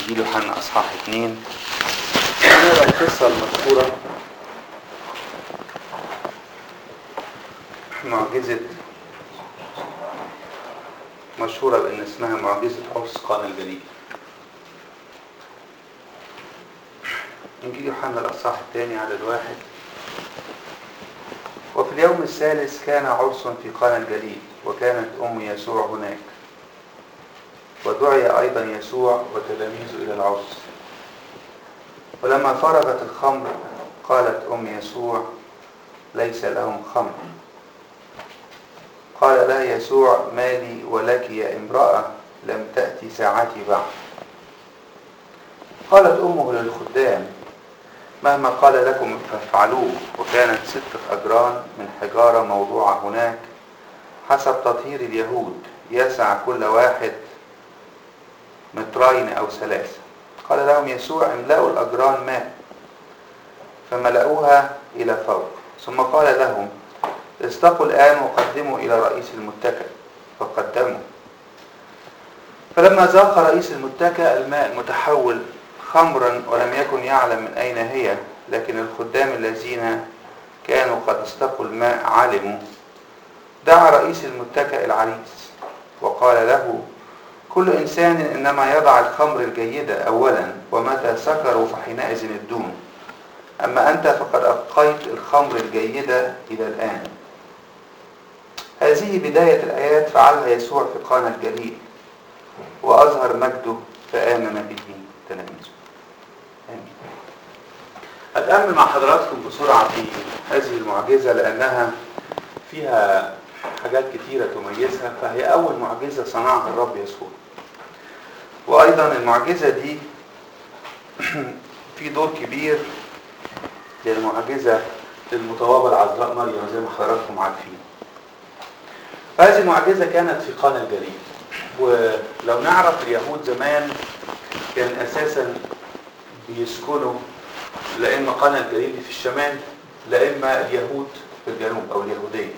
إنجيل يوحنا أصحاح اتنين نقرا القصة المذكورة معجزة مشهورة بأن اسمها معجزة عرس قانا الجليل إنجيل يوحنا الأصحاح الثاني عدد واحد وفي اليوم الثالث كان عرس في قانا الجليل وكانت أم يسوع هناك ودعي أيضا يسوع وتلاميذه إلى العرس ولما فرغت الخمر قالت أم يسوع ليس لهم خمر قال لها يسوع ما لي ولك يا امرأة لم تأتي ساعتي بعد قالت أمه للخدام مهما قال لكم فافعلوه وكانت ستة أجران من حجارة موضوعة هناك حسب تطهير اليهود يسع كل واحد مترين أو ثلاثة قال لهم يسوع املأوا الأجران ماء فملأوها إلى فوق ثم قال لهم استقوا الآن وقدموا إلى رئيس المتكئ فقدموا فلما ذاق رئيس المتكئ الماء المتحول خمرا ولم يكن يعلم من أين هي لكن الخدام الذين كانوا قد استقوا الماء علموا دعا رئيس المتكئ العريس وقال له كل إنسان إنما يضع الخمر الجيدة أولا ومتى سكروا فحينئذ الدون أما أنت فقد أبقيت الخمر الجيدة إلى الآن هذه بداية الآيات فعلها يسوع في قانا الجليل وأظهر مجده فآمن به تلاميذه آمين أتأمل مع حضراتكم بسرعة في هذه المعجزة لأنها فيها حاجات كتيرة تميزها فهي أول معجزة صنعها الرب يسوع وأيضا المعجزة دي في دور كبير للمعجزة المتواضعة العذراء مريم زي ما حضراتكم عارفين هذه المعجزة كانت في قانا الجليل ولو نعرف اليهود زمان كان أساسا بيسكنوا لا إما قانا الجليل في الشمال لا إما اليهود في الجنوب أو اليهودية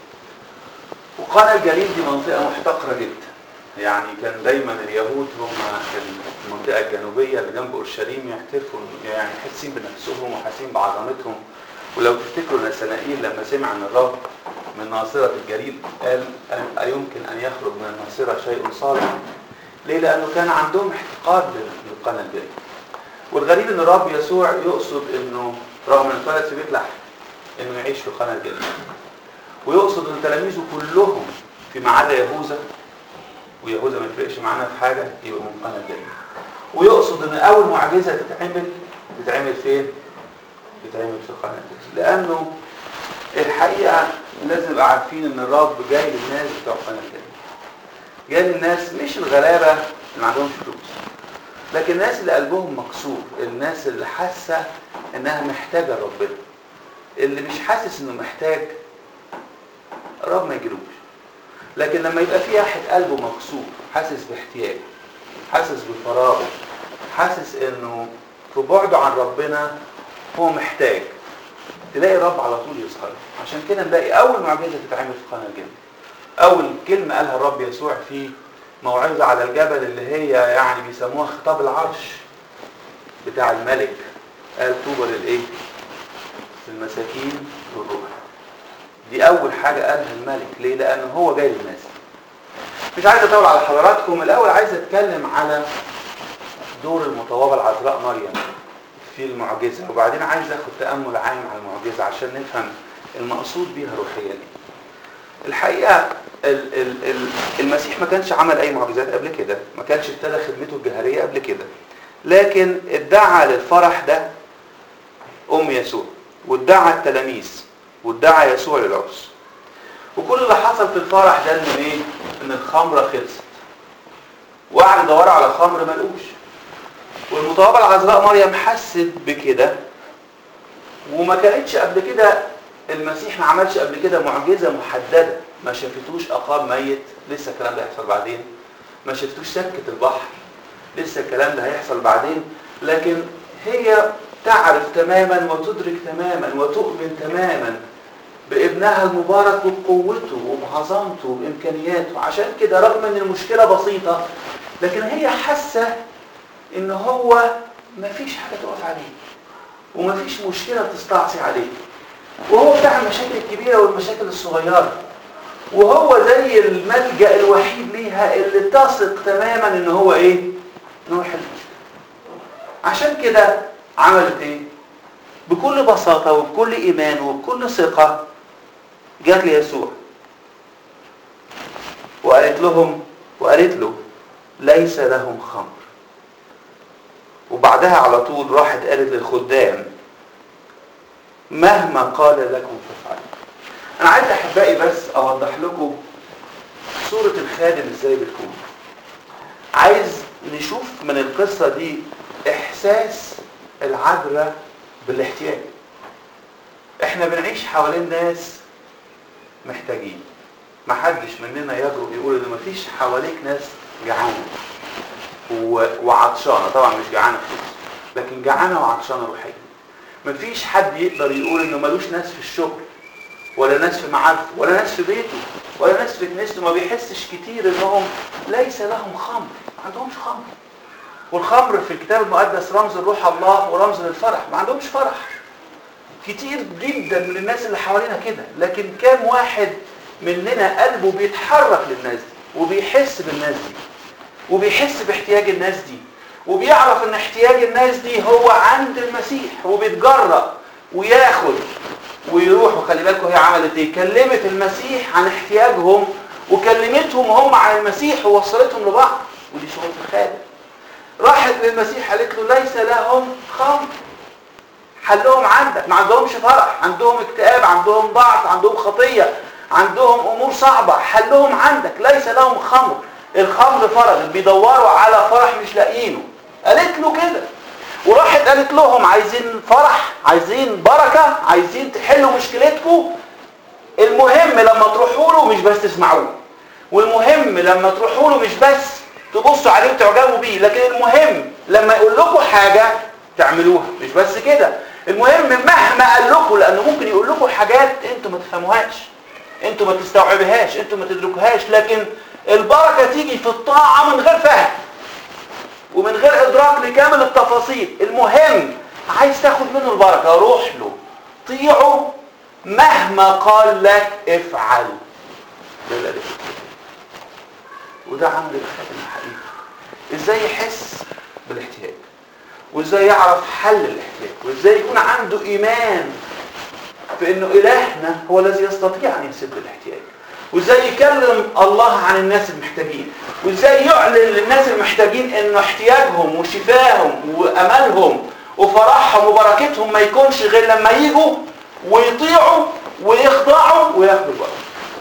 وقانا الجليل دي منطقة محتقرة جدا يعني كان دايما اليهود هم المنطقة الجنوبية اللي جنب أورشليم يحتفوا يعني حاسين بنفسهم وحاسين بعظمتهم ولو تفتكروا نسنائيل لما سمع ان الرب من ناصرة الجليل قال أيمكن أن يخرج من الناصرة شيء صالح ليه؟ لأنه كان عندهم احتقار للقنا الجليل والغريب ان الرب يسوع يقصد انه رغم انه اتولد في بيت لحم انه يعيش في قنا الجليل ويقصد ان تلاميذه كلهم فيما عدا يهوذا ويهوذا ما يفرقش معانا في حاجه يبقى من قنا الجليل ويقصد ان اول معجزه تتعمل تتعمل فين؟ تتعمل في قنا الجليل لانه الحقيقه لازم نبقى عارفين ان الرب جاي للناس بتوع قنا الجليل جاي للناس مش الغلابه اللي ما عندهمش فلوس لكن الناس اللي قلبهم مكسور الناس اللي حاسه انها محتاجه ربنا اللي مش حاسس انه محتاج الرب ما يجيلوش لكن لما يبقى في واحد قلبه مكسور حاسس باحتياج حاسس بفراغه حاسس انه في بعده عن ربنا هو محتاج تلاقي الرب على طول يظهر عشان كده نلاقي اول معجزه تتعمل في قناه الجنه اول كلمه قالها الرب يسوع في موعظه على الجبل اللي هي يعني بيسموها خطاب العرش بتاع الملك قال طوبى للايه المساكين والروح دي اول حاجه قالها الملك ليه لانه هو جاي للناس مش عايز اطول على حضراتكم الاول عايز اتكلم على دور المتواضعه العذراء مريم في المعجزه وبعدين عايز اخد تامل عام على المعجزه عشان نفهم المقصود بيها روحيا ايه الحقيقه ال ال ال المسيح ما كانش عمل اي معجزات قبل كده ما كانش ابتدى خدمته الجهريه قبل كده لكن ادعى للفرح ده ام يسوع وادعى التلاميذ وادعى يسوع للعرس وكل اللي حصل في الفرح ده انه ايه ان الخمره خلصت وقعدوا يدوروا على خمر ما لقوش والمتواضعه العذراء مريم حست بكده وما كانتش قبل كده المسيح ما عملش قبل كده معجزه محدده ما شافتوش اقام ميت لسه الكلام ده هيحصل بعدين ما شافتوش سكه البحر لسه الكلام ده هيحصل بعدين لكن هي تعرف تماما وتدرك تماما وتؤمن تماما بابنها المبارك وبقوته وبعظمته وبامكانياته عشان كده رغم ان المشكله بسيطه لكن هي حاسه ان هو مفيش حاجه تقف عليه ومفيش مشكله تستعصي عليه وهو بتاع المشاكل الكبيره والمشاكل الصغيره وهو زي الملجا الوحيد ليها اللي تثق تماما ان هو ايه ان هو يحل عشان كده عملت ايه بكل بساطه وبكل ايمان وبكل ثقه جات ليسوع وقالت لهم وقالت له ليس لهم خمر وبعدها على طول راحت قالت للخدام مهما قال لكم فافعلوا انا عايز احبائي بس اوضح لكم صورة الخادم ازاي بتكون عايز نشوف من القصة دي احساس العذراء بالاحتياج احنا بنعيش حوالين ناس محتاجين محدش مننا يجرؤ يقول ان مفيش حواليك ناس جعانه وعطشانه طبعا مش جعانه فلوس لكن جعانه وعطشانه روحيا مفيش حد يقدر يقول انه ملوش ناس في الشغل ولا ناس في معارفه ولا ناس في بيته ولا ناس في كنيسته ما بيحسش كتير انهم ليس لهم خمر ما عندهمش خمر والخمر في الكتاب المقدس رمز لروح الله ورمز للفرح ما عندهمش فرح كتير جدا من الناس اللي حوالينا كده لكن كام واحد مننا قلبه بيتحرك للناس دي وبيحس بالناس دي وبيحس باحتياج الناس دي وبيعرف ان احتياج الناس دي هو عند المسيح وبيتجرأ وياخد ويروح وخلي بالكم هي عملت ايه كلمت المسيح عن احتياجهم وكلمتهم هم عن المسيح ووصلتهم لبعض ودي شغل الخادم راحت للمسيح قالت له ليس لهم خمر حلهم عندك ما عندهمش فرح عندهم اكتئاب عندهم ضعف عندهم خطيه عندهم امور صعبه حلهم عندك ليس لهم خمر الخمر فرغ بيدوروا على فرح مش لاقيينه قالت له كده وراحت قالت لهم عايزين فرح عايزين بركه عايزين تحلوا مشكلتكم المهم لما تروحوا له مش بس تسمعوه والمهم لما تروحوا له مش بس تبصوا عليه وتعجبوا بيه لكن المهم لما يقول لكم حاجه تعملوها مش بس كده المهم مهما قال لكم لانه ممكن يقول لكم حاجات انتوا ما تفهموهاش انتوا ما تستوعبوهاش انتوا ما تدركوهاش لكن البركه تيجي في الطاعه من غير فهم ومن غير ادراك لكامل التفاصيل المهم عايز تاخد منه البركه روح له طيعه مهما قال لك افعل وده عمل الخاتم الحقيقي ازاي يحس بالاحتياج وازاي يعرف حل الاحتياج وازاي يكون عنده ايمان في انه الهنا هو الذي يستطيع ان يسد الاحتياج وازاي يكلم الله عن الناس المحتاجين وازاي يعلن للناس المحتاجين انه احتياجهم وشفاهم واملهم وفرحهم وبركتهم ما يكونش غير لما يجوا ويطيعوا ويخضعوا وياخدوا البركه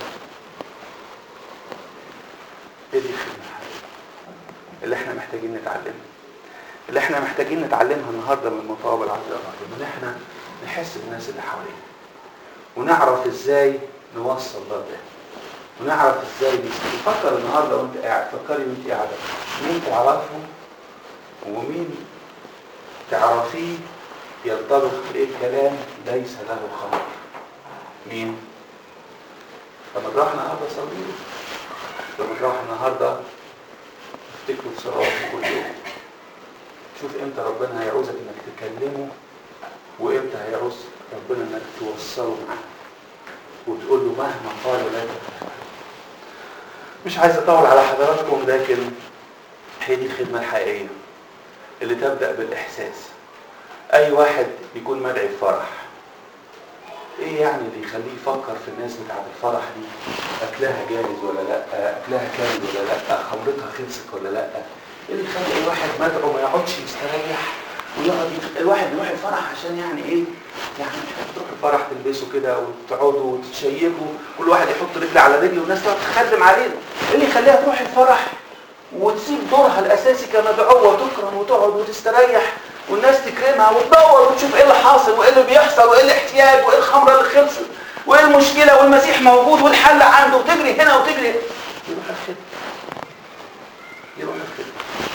ايه دي الخدمه اللي احنا محتاجين نتعلمها اللي احنا محتاجين نتعلمها النهارده من المطالب العذراء ان احنا نحس بالناس اللي حوالينا ونعرف ازاي نوصل ده ده ونعرف ازاي نفكر النهارده وانت قاعد فكري وانت قاعده مين تعرفه ومين تعرفيه ينطبق عليه كلام ليس له خمر مين لما تروح النهارده صلي لما تروح النهارده افتكروا بصلوات كل يوم شوف امتى ربنا هيعوزك انك تكلمه وامتى هيعوز ربنا انك توصله معاه وتقول له مهما قال لا تفعل مش عايز اطول على حضراتكم لكن هي دي الخدمه الحقيقيه اللي تبدا بالاحساس اي واحد يكون مدعي بفرح ايه يعني اللي يخليه يفكر في الناس بتاعت الفرح دي اكلها جاهز ولا لا اكلها كامل ولا لا خمرتها خلصت ولا لا ايه اللي يخلي اي واحد مدعو ما يقعدش يستريح ويقعد الواحد يروح الفرح عشان يعني ايه يعني مش تروح الفرح تلبسوا كده وتقعدوا وتتشيكوا كل واحد يحط رجل على رجل والناس تقعد تخدم علينا ايه اللي يخليها تروح الفرح وتسيب دورها الاساسي كمدعوه وتكرم وتقعد وتستريح والناس تكرمها وتدور وتشوف ايه اللي حاصل وايه اللي بيحصل وايه الاحتياج وايه الخمره اللي خلصت وايه المشكله والمسيح موجود والحل عنده وتجري هنا وتجري يروح الخدمه يروح الخدمه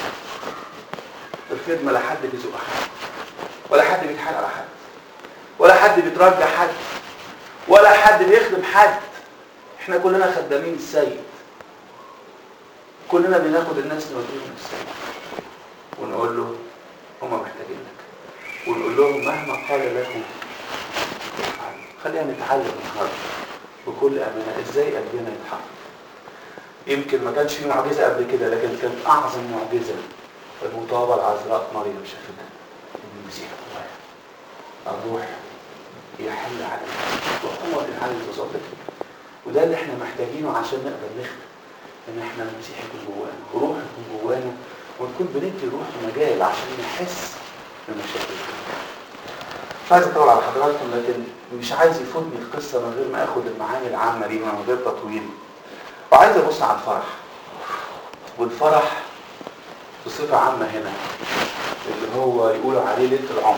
الخدمه لا حد بيزق حد ولا حد بيتحال على حد ولا حد بيترجى حد ولا حد بيخدم حد احنا كلنا خدامين السيد كلنا بناخد الناس نوديهم السيد ونقول نقول له هم محتاجين لك ونقول لهم مهما قال لكم افعلوا. خلينا نتعلم النهارده بكل امانه ازاي قلبنا يتحرك يمكن ما كانش في معجزه قبل كده لكن كانت اعظم معجزه المطابه العذراء مريم شافتها ان المسيح جواها الروح يحل على القلب وقوه العالم تظبطه وده اللي احنا محتاجينه عشان نقدر نخدم ان احنا المسيح يكون جوانا وروح يكون جوانا ونكون بندي الروح مجال عشان نحس بمشاكل مش عايز اطول على حضراتكم لكن مش عايز يفوتني القصه من غير ما اخد المعاني العامه دي من غير تطويل وعايز ابص على الفرح والفرح بصفه عامه هنا اللي هو يقولوا عليه ليله العمر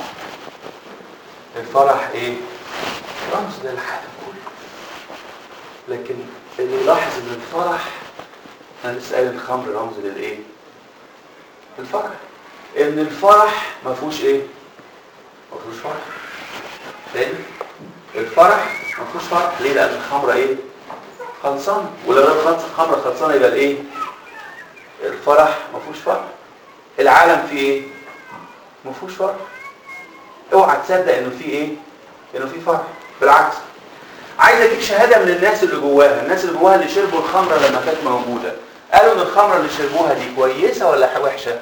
الفرح ايه رمز للعالم كله لكن اللي يلاحظ ان الفرح انا لسه قايل الخمر رمز للايه الفرح ان الفرح ما فيهوش ايه ما فيهوش فرح تاني الفرح ما فيهوش فرح ليه لان الخمره ايه خلصانه ولو الخمره الخمره خلصانه يبقى الايه الفرح ما فيهوش فرح العالم فيه ايه ما فيهوش فرح اوعى تصدق انه فيه ايه انه فيه فرح بالعكس عايز اديك شهاده من الناس اللي جواها الناس اللي جواها اللي شربوا الخمره لما كانت موجوده قالوا ان الخمره اللي شربوها دي كويسه ولا وحشه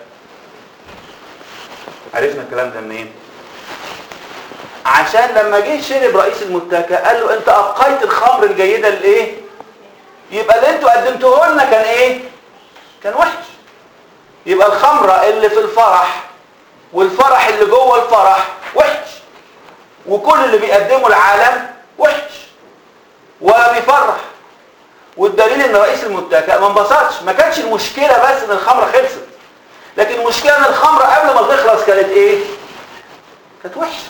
عرفنا الكلام ده منين عشان لما جه شرب رئيس المتكة قال له انت ابقيت الخمر الجيده لايه يبقى اللي انتوا قدمتوه لنا كان ايه كان وحش يبقى الخمره اللي في الفرح والفرح اللي جوه الفرح وحش وكل اللي بيقدمه العالم وحش ولا بيفرح والدليل ان رئيس المتكأ ما انبسطش ما كانش المشكله بس ان الخمره خلصت لكن المشكله ان الخمره قبل ما تخلص كانت ايه كانت وحشه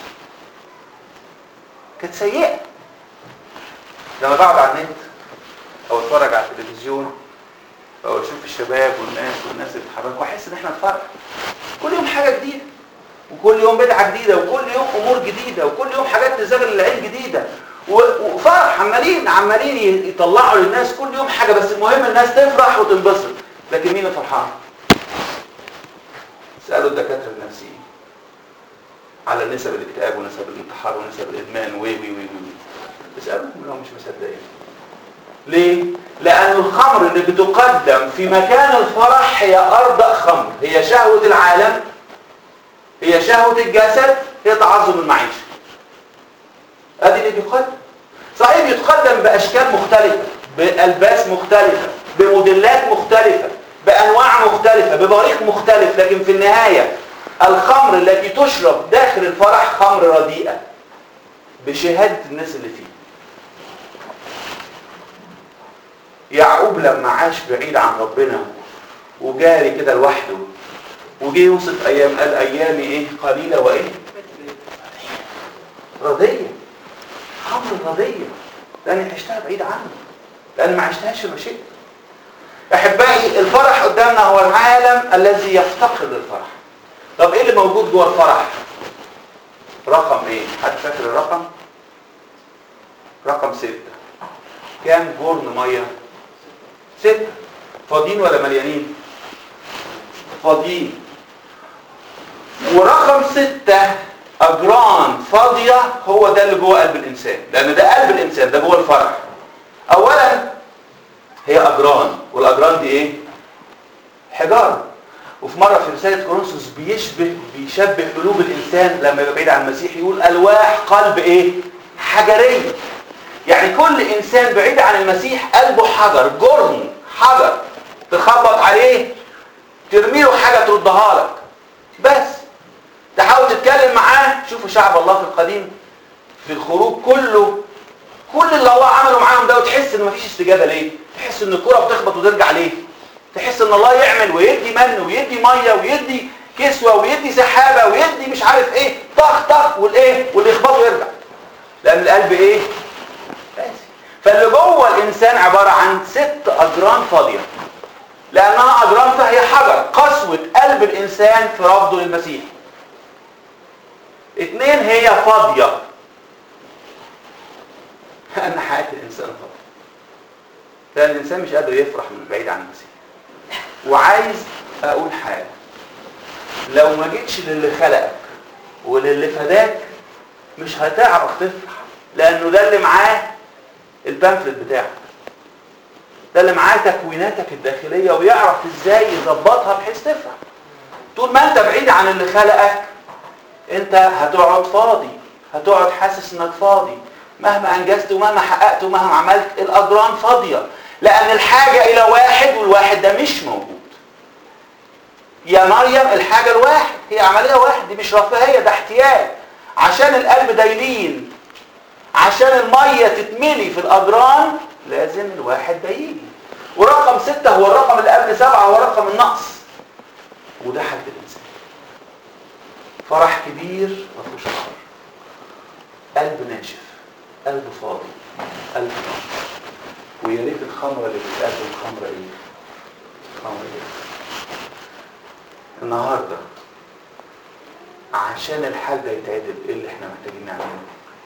كانت سيئه لما بقعد على النت او اتفرج على التلفزيون او اشوف الشباب والناس والناس اللي بتتحرك واحس ان احنا نتفرج كل يوم حاجه جديده وكل يوم بدعه جديده وكل يوم امور جديده وكل يوم حاجات تزغل العين جديده وفرح عمالين عمالين يطلعوا للناس كل يوم حاجه بس المهم الناس تفرح وتنبسط لكن مين فرحان سالوا الدكاتره النفسيين على نسب الاكتئاب ونسب الانتحار ونسب الادمان وي وي وي وي اسالوهم لو مش مصدقين ليه لان الخمر اللي بتقدم في مكان الفرح هي ارض خمر هي شهوه العالم هي شهوه الجسد هي تعظم المعيشه ادي اللي بيقدم صحيح بيتقدم باشكال مختلفه بالباس مختلفه بموديلات مختلفه بانواع مختلفه ببريق مختلف لكن في النهايه الخمر التي تشرب داخل الفرح خمر رديئه بشهاده الناس اللي فيه يعقوب لما عاش بعيد عن ربنا وجاري كده لوحده وجه يوصف ايام قال ايامي ايه قليله وايه رضيه خمر رضيه لاني عشتها بعيد عنه لان ما عشتهاش مشيت احبائي الفرح قدامنا هو العالم الذي يفتقر للفرح طب ايه اللي موجود جوه الفرح رقم ايه حد فاكر الرقم رقم ستة كام جرن ميه ستة فاضيين ولا مليانين فاضيين ورقم ستة أجران فاضية هو ده اللي جوه قلب الإنسان لأن ده قلب الإنسان ده جوه الفرح أولا هي أجران والأجران دي إيه؟ حجارة وفي مرة في رسالة كورنثوس بيشبه بيشبه قلوب الإنسان لما يبقى بعيد عن المسيح يقول ألواح قلب إيه؟ حجرية يعني كل إنسان بعيد عن المسيح قلبه حجر جرن حجر تخبط عليه ترمي له حاجة تردها لك بس تحاول تتكلم معاه شوفوا شعب الله في القديم في الخروج كله كل اللي الله عمله معاهم ده وتحس ان مفيش استجابه ليه تحس ان الكره بتخبط وترجع ليه تحس ان الله يعمل ويدي من ويدي ميه ويدي كسوه ويدي سحابه ويدي مش عارف ايه طخ طخ والايه واللي يخبطه يرجع لان القلب ايه قاسي فاللي جوه الانسان عباره عن ست اجران فاضيه لانها اجران فهي حجر قسوه قلب الانسان في رفضه للمسيح اتنين هي فاضيه ان حياه الانسان فاضيه لان الانسان مش قادر يفرح من بعيد عن المسيح وعايز اقول حاجه لو ما جيتش للي خلقك وللي فداك مش هتعرف تفرح لانه ده اللي معاه البامفلت بتاعك ده اللي معاه تكويناتك الداخليه ويعرف ازاي يظبطها بحيث تفرح طول ما انت بعيد عن اللي خلقك انت هتقعد فاضي هتقعد حاسس انك فاضي مهما انجزت ومهما حققت ومهما عملت الاجران فاضيه لان الحاجه الى واحد والواحد ده مش موجود يا مريم الحاجه الواحد هي عمليه واحد دي مش رفاهيه ده احتياج عشان القلب ده يلين عشان الميه تتملي في الاجران لازم الواحد ده يجي ورقم ستة هو الرقم اللي قبل سبعة هو رقم النقص وده حد الإنسان فرح كبير ما فيهوش خمر قلب ناشف قلب فاضي قلب ناشف ويا ريت الخمرة اللي بتتقدم خمرة ايه؟ خمرة ايه؟ النهاردة عشان الحال ده يتعدل ايه اللي احنا محتاجين نعمله؟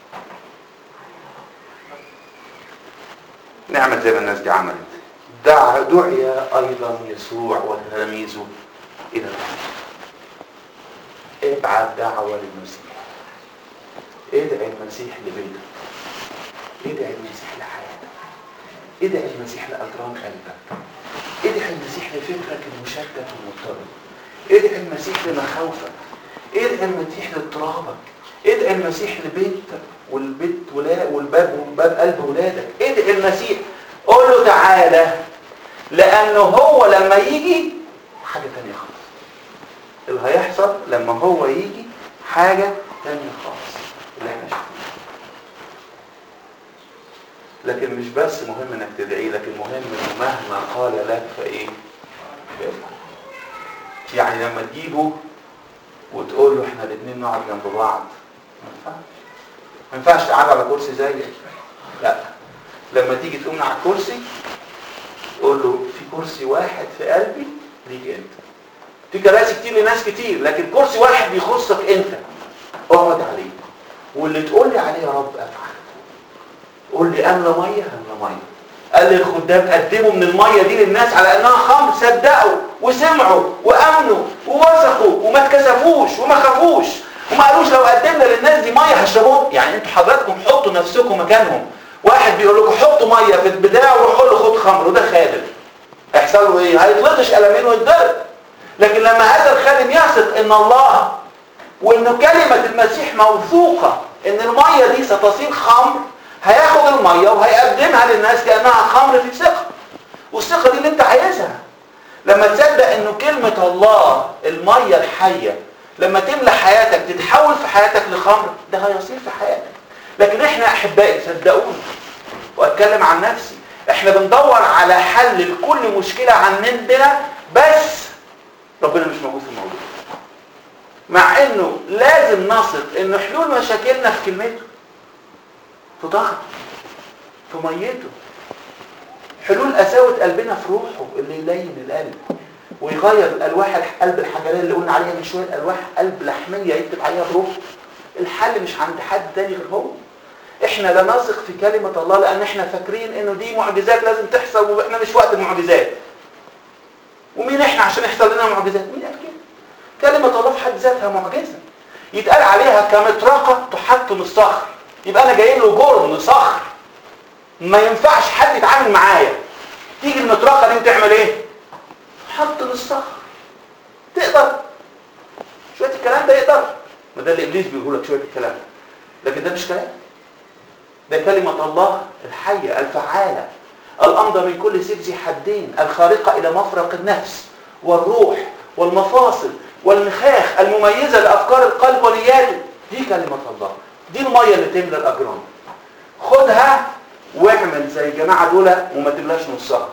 نعمل زي ما الناس دي عملت دع دعي ايضا يسوع وتلاميذه الى الخير ابعت دعوه للمسيح ادعي المسيح لبيتك ادعي المسيح لحياتك ادعي المسيح لاجرام قلبك ادعي المسيح لفكرك المشتت والمضطرب ادعي المسيح لمخاوفك ادعي المسيح لاضطرابك ادعي المسيح لبيتك والبيت ولا والباب وباب قلب ولادك ادعي المسيح قول له تعالى لانه هو لما يجي حاجه تانية خالص اللي هيحصل لما هو يجي حاجه تانية خالص اللي احنا شفناه لكن مش بس مهم انك تدعي لك المهم انه مهما قال لك فايه فافعل يعني لما تجيبه وتقول له احنا الاثنين نقعد جنب بعض ما ينفعش ما ينفعش تقعد على كرسي زيك لا لما تيجي تقوم على الكرسي قول له في كرسي واحد في قلبي ليك انت في كراسي كتير لناس كتير لكن كرسي واحد بيخصك انت اقعد عليه واللي تقول لي عليه يا رب افعل قول لي املى ميه املى ميه قال لي الخدام قدموا من الميه دي للناس على انها خمر صدقوا وسمعوا وامنوا ووثقوا وما اتكسفوش وما خافوش وما قالوش لو قدمنا للناس دي ميه هشربوها يعني انتوا حضراتكم حطوا نفسكم مكانهم واحد بيقول لكم حطوا ميه في البتاع وروحوا له خد خمر وده خادم هيحصل له ايه هيتلطش قلمين ويتضرب لكن لما هذا الخادم يثق ان الله وان كلمه المسيح موثوقه ان الميه دي ستصير خمر هياخد الميه وهيقدمها للناس كانها خمر في ثقه والثقه دي اللي انت عايزها لما تصدق انه كلمه الله الميه الحيه لما تملى حياتك تتحول في حياتك لخمر ده هيصير في حياتك لكن احنا احبائي صدقوني واتكلم عن نفسي احنا بندور على حل لكل مشكله عندنا بس ربنا مش موجود في الموضوع مع انه لازم نثق ان حلول مشاكلنا في كلمته في ضغط في ميته حلول قساوة قلبنا في روحه اللي يلين القلب ويغير الالواح القلب الحجريه اللي قلنا عليها من شويه الواح قلب لحميه يكتب عليها بروحه الحل مش عند حد تاني غير هو احنا لا نثق في كلمه الله لان احنا فاكرين انه دي معجزات لازم تحصل واحنا مش وقت المعجزات ومين احنا عشان يحصل لنا معجزات مين قال كده كلمه الله في حد ذاتها معجزه يتقال عليها كمطرقه تحطم الصخر يبقى انا جاي له جرم صخر ما ينفعش حد يتعامل معايا تيجي المطرقه دي وتعمل ايه حطم الصخر تقدر شويه الكلام ده يقدر ما ده اللي ابليس بيقول لك شويه الكلام لكن ده مش كلام ده كلمه الله الحيه الفعاله الامضى من كل سيف ذي حدين الخارقه الى مفرق النفس والروح والمفاصل والنخاخ المميزه لافكار القلب ونياته دي كلمه الله دي الميه اللي تملى الاجرام خدها واعمل زي الجماعه دول وما تملاش نصها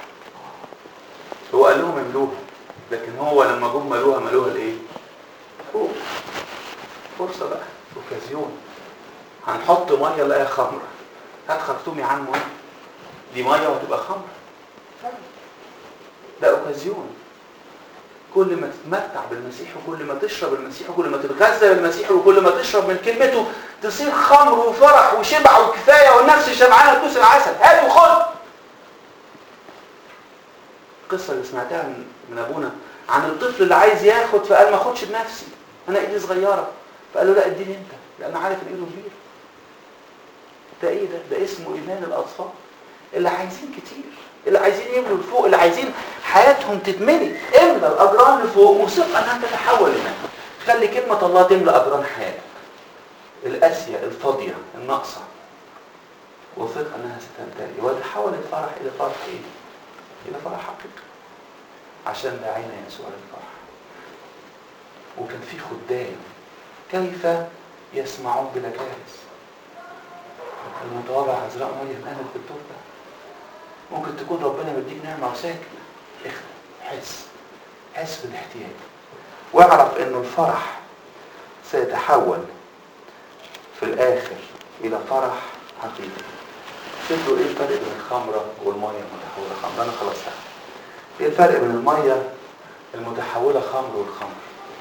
هو قال لهم املوها لكن هو لما جم ملوها ملوها لايه فوق فرصه بقى اوكازيون هنحط ميه نلاقيها خمره هات خرطوم يا عم ميه دي ميه وهتبقى خمره ده اوكازيون كل ما تتمتع بالمسيح وكل ما تشرب المسيح وكل ما تتغذى بالمسيح وكل ما تشرب من كلمته تصير خمر وفرح وشبع وكفايه والنفس شبعانه تدوس العسل هات وخد القصه اللي سمعتها من, من ابونا عن الطفل اللي عايز ياخد فقال ما اخدش بنفسي انا ايدي صغيره فقال له لا اديني انت لان عارف ان ايده كبيره ده ايه ده ده اسمه ايمان الاطفال اللي عايزين كتير اللي عايزين يملوا لفوق اللي عايزين حياتهم تتملي املى الاجران لفوق وثق انها تتحول لنا خلي كلمه الله تملى اجران حياتك القاسيه الفاضيه الناقصه وثق انها ستمتلئ وتحول الفرح الى فرح ايه الى فرح حقيقي عشان دعينا يسوع للفرح وكان في خدام كيف يسمعون بلا كارث المتواضع عذراء مريم قامت بالدور ده ممكن تكون ربنا مديك نعمه وساكنه حس حس بالاحتياج واعرف انه الفرح سيتحول في الاخر الى فرح حقيقي شوفوا ايه الفرق بين الخمره والميه المتحوله خمر انا خلاص ايه الفرق بين الميه المتحوله خمر والخمر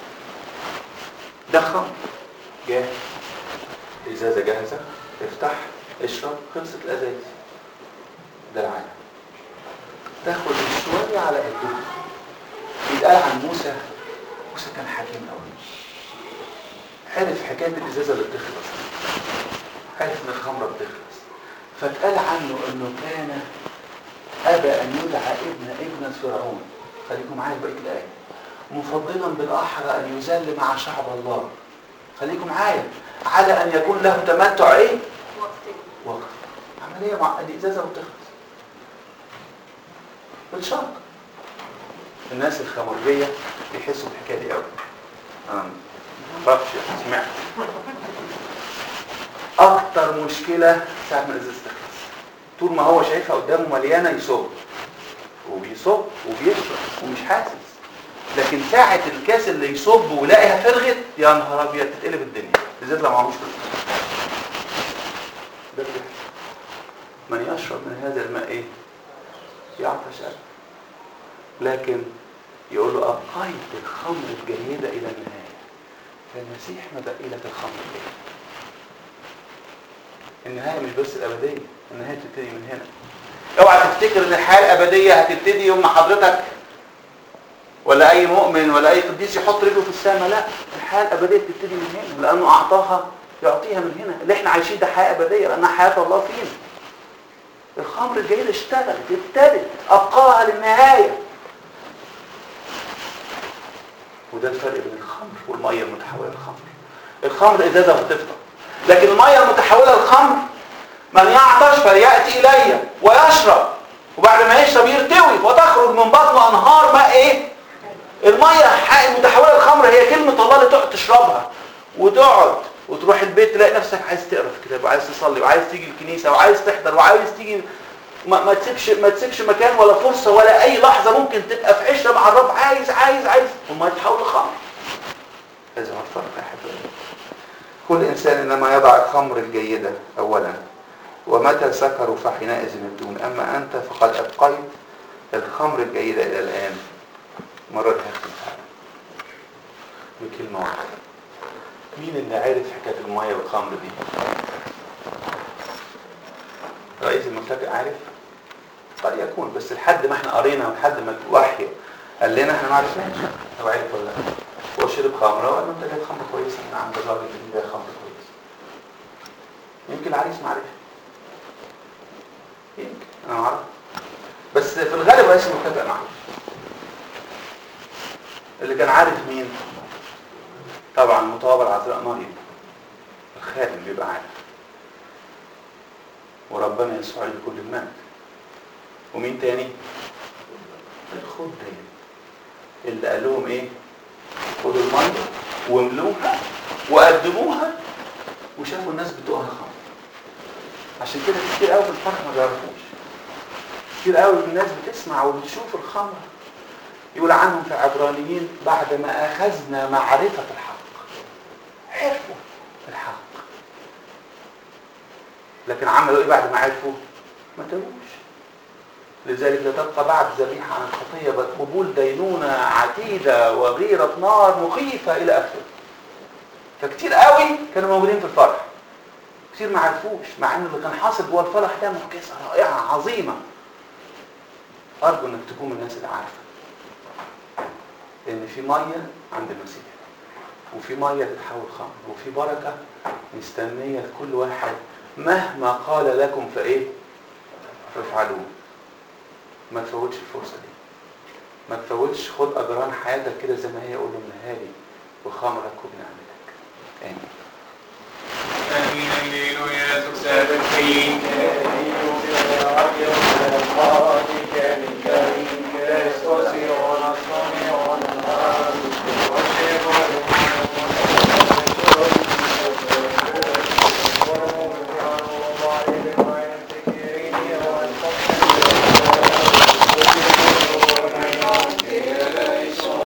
ده خمر جاهز ازازه جاهزه افتح اشرب خلصت الازايز ده العالم تاخد شويه على قدها بيتقال عن موسى موسى كان حكيم قوي عرف حكايه الازازه اللي بتخلص عرف ان الخمره بتخلص فاتقال عنه انه كان ابى ان يدعى ابن ابن فرعون خليكم معايا بقيه الايه مفضلا بالاحرى ان يذل مع شعب الله خليكم معايا على ان يكون له تمتع ايه وقت عمليه مع الازازه وتخلص بالشرط الناس الخمرجيه بيحسوا بالحكايه دي قوي انا ما اعرفش سمعت اكتر مشكله ساعه ما الازازه تخلص طول ما هو شايفها قدامه مليانه يصب وبيصب وبيشرب ومش حاسس لكن ساعة الكاس اللي يصب ولاقيها فرغت يا نهار ابيض تتقلب الدنيا بالذات لو معهوش فلوس ده بيحصل من يشرب من هذا الماء ايه يعطش قلب لكن يقول له ابقيت الخمر الجيدة الى النهاية فالمسيح مبقي لك الخمر الجيدة النهاية مش بس الابدية النهاية تبتدي من هنا اوعى تفتكر ان الحياة الابدية هتبتدي يوم ما حضرتك ولا اي مؤمن ولا اي قديس يحط رجله في السماء لا الحياة الابدية بتبتدي من هنا لانه اعطاها يعطيها من هنا اللي احنا عايشين ده حياة ابدية لانها حياة الله فينا الخمر الجيد اشتغلت ابتدت ابقاها للنهاية وده الفرق بين الخمر والمية المتحولة للخمر الخمر ازازة وتفضل لكن المية المتحولة للخمر من يعطش فليأتي إلي ويشرب وبعد ما يشرب يرتوي وتخرج من بطنه أنهار ماء إيه؟ المية المتحولة للخمر هي كلمة الله اللي تقعد تشربها وتقعد وتروح البيت تلاقي نفسك عايز تقرا في كتاب وعايز تصلي وعايز تيجي الكنيسة وعايز تحضر وعايز تيجي ما, ما تسيبش ما تسيبش مكان ولا فرصة ولا أي لحظة ممكن تبقى في عشرة مع الرب عايز عايز عايز وما تحول لخمر لازم الفرق يا حبيبي كل إنسان إنما يضع الخمر الجيدة أولا ومتى سكروا فحينئذ يبدون أما أنت فقد أبقيت الخمر الجيدة إلى الآن مرات هختم بكلمة واحدة مين اللي عارف حكاية المية والخمر دي؟ رئيس المملكة عارف؟ قد يكون بس لحد ما احنا قرينا ولحد ما الوحي قال لنا احنا ما عرفناش هو عارف ولا لا هو شرب خمره وقال له انت جايب خمره كويسه من عند الراجل اللي بيبيع خمره كويسه يمكن العريس ما عرفش يمكن انا ما اعرف بس في الغالب رئيس المكافاه معه اللي كان عارف مين طبعا متوابع عذراء مريم الخادم بيبقى عارف وربنا يسوع لكل المجد ومين تاني الخدام اللي قال لهم ايه خدوا الميه واملوها وقدموها وشافوا الناس بتوعها خمر عشان كده كتير قوي في الفرح ما بيعرفوش كتير قوي الناس بتسمع وبتشوف الخمر يقول عنهم في عبرانيين بعد ما اخذنا معرفه الحق عرفوا الحق لكن عملوا ايه بعد ما عرفوا ما تابوش لذلك لا تبقى بعد ذبيحة عن الخطية بل قبول دينونة عتيدة وغيرة نار مخيفة إلى آخره فكتير قوي كانوا موجودين في الفرح كتير ما عرفوش مع ان اللي كان حاصل جوه الفرح ده معجزة رائعة عظيمة أرجو إنك تكون من الناس اللي عارفة ان في ميه عند المسيح وفي ميه تتحول خمر وفي بركه مستنيه لكل واحد مهما قال لكم فايه فافعلوه ما تفوتش الفرصه دي ما تفوتش خد اجران حياتك كده زي ما هي قول له منها لي وخمرك وبنعمتك امين Amen. Alleluia. Så säger vi fint.